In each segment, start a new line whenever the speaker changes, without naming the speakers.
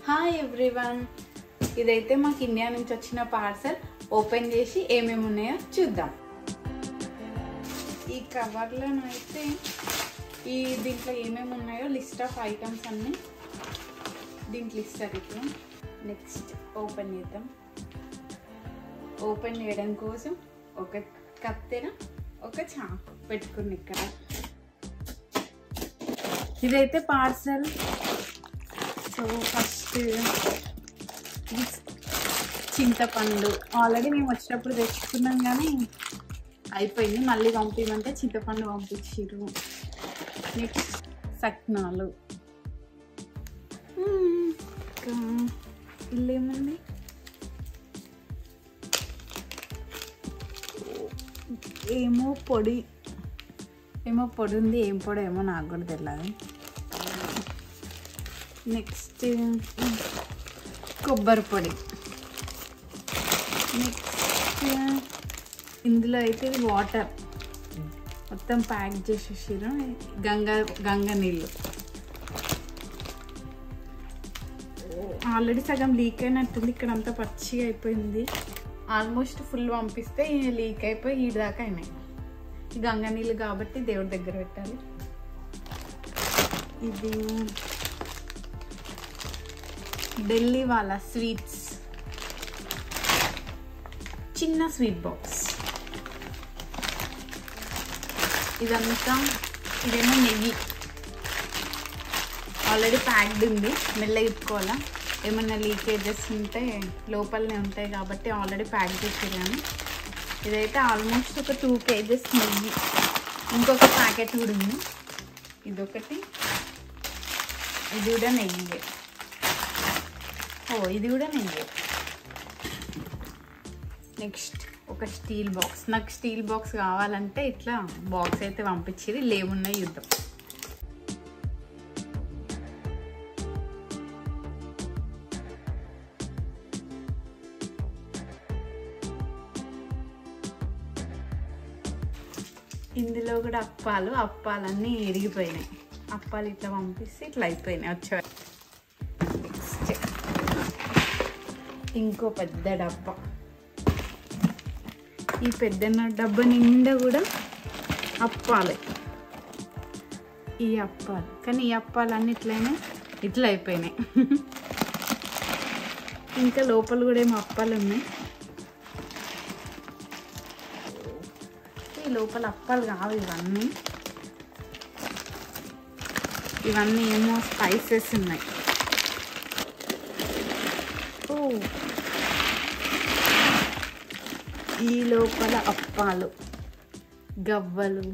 Hi everyone ఇదైతే మాకు India నుంచి వచ్చిన పార్సల్ ఓపెన్ చేసి ఏమేమి ఉన్నాయో చూద్దాం ఈ కవర్లోనైతే ఈ దీంట్లో ఏమేమి ఉన్నాయో లిస్ట్ ఆఫ్ ఐటమ్స్ అన్ని దీంట్లో ఇస్తారు ఇప్పుడు నెక్స్ట్ ఓపెన్ చేద్దాం ఓపెన్ చేయడం కోసం ఒక కత్తెర ఒక చాకు పెట్టుకుని ఇక్కడ ఇదైతే పార్సల్ సో ఫస్ట్ చింతపండు ఆల్రెడీ మేము వచ్చినప్పుడు తెచ్చుకున్నాం కానీ అయిపోయింది మళ్ళీ పంపించమంటే చింతపండు పంపించారు నెక్స్ట్ సక్నాలు మ్మ్. ఇంకా ఇల్లు ఏముంది ఏమో పొడి ఏమో పొడి ఉంది ఏం పొడి ఏమో నాకు కూడా తెలియదు నెక్స్ట్ కొబ్బరి పొడి నెక్స్ట్ ఇందులో అయితే ఇది వాటర్ మొత్తం ప్యాక్ చేసేసారు గంగా గంగ నీళ్ళు ఆల్రెడీ సగం లీక్ అయినట్టుంది ఇక్కడ అంతా పచ్చిగా అయిపోయింది ఆల్మోస్ట్ ఫుల్ పంపిస్తే లీక్ అయిపోయి ఈ దాకా అయినాయి ఈ గంగా నీళ్ళు కాబట్టి దేవుడి దగ్గర పెట్టాలి ఇది ఢిల్లీ వాళ్ళ స్వీట్స్ చిన్న స్వీట్ బాక్స్ ఇదంతా ఇదేమో నెయ్యి ఆల్రెడీ ప్యాక్డ్ ఉంది మెల్లగా ఇప్పుకోవాలా ఏమన్నా లీకేజెస్ ఉంటే లోపలనే ఉంటాయి కాబట్టి ఆల్రెడీ ప్యాక్ చేసేదాన్ని ఇదైతే ఆల్మోస్ట్ ఒక టూ కేజెస్ నెయ్యి ఇంకొక ప్యాకెట్ కూడా ఉంది ఇదొకటి ఇది కూడా నెయ్యి ఓ ఇది కూడా నెయ్యి నెక్స్ట్ ఒక స్టీల్ బాక్స్ నాకు స్టీల్ బాక్స్ కావాలంటే ఇట్లా బాక్స్ అయితే పంపించేది లేవున్నాయి యుద్ధం ఇందులో కూడా అప్పాలు అప్పాలన్నీ ఇరిగిపోయినాయి అప్పాలు ఇట్లా పంపిస్తే ఇట్లా అయిపోయినాయి వచ్చే నెక్స్ట్ ఇంకో పెద్ద డబ్బా ఈ పెద్ద డబ్బా నిండా కూడా అప్పాలే ఈ అప్పాలు కానీ ఈ అప్పాలన్నీ ఇట్లయినా ఇట్లా అయిపోయినాయి ఇంకా లోపల కూడా ఏమో అప్పాలు ఉన్నాయి ఈ లోపల అప్పాలు కావు ఇవన్నీ ఇవన్నీ ఏమో స్పైసెస్ ఉన్నాయి ఓ ఈ లోపల అప్పాలు గవ్వలు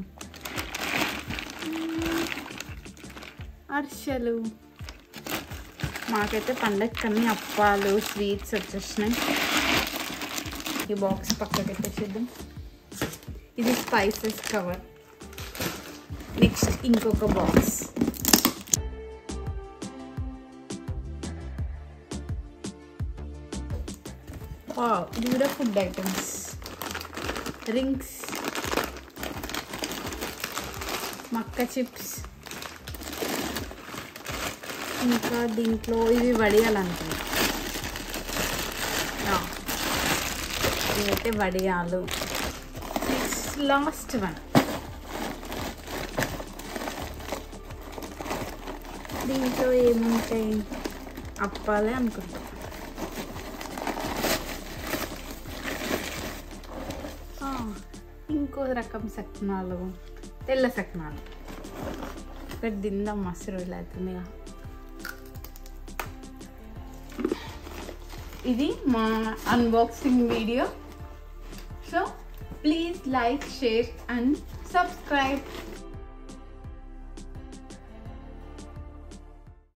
అర్షలు మాకైతే పండగకి అన్ని అప్పాలు స్వీట్స్ వచ్చేసినాయి ఈ బాక్స్ పక్కకి పెట్టేసేద్దాం ఇది స్పైసెస్ కవర్ నెక్స్ట్ ఇంకొక బాక్స్ ఇది కూడా ఫుడ్ ఐటమ్స్ రింగ్స్ మక్క చిప్స్ ఇంకా దీంట్లో ఇవి వడియాలనుకుంటా ఇవైతే వడియాలు నెక్స్ట్ లాస్ట్ వన్ దీంట్లో ఏముంటాయి అప్పాలే అనుకుంటా ఆ, ఇంకో రకం సక్నాలు తెల్ల సక్నాలు ఇక్కడ తిందాం మస్తు రోజులు అవుతుంది ఇది మా unboxing video so please like share and subscribe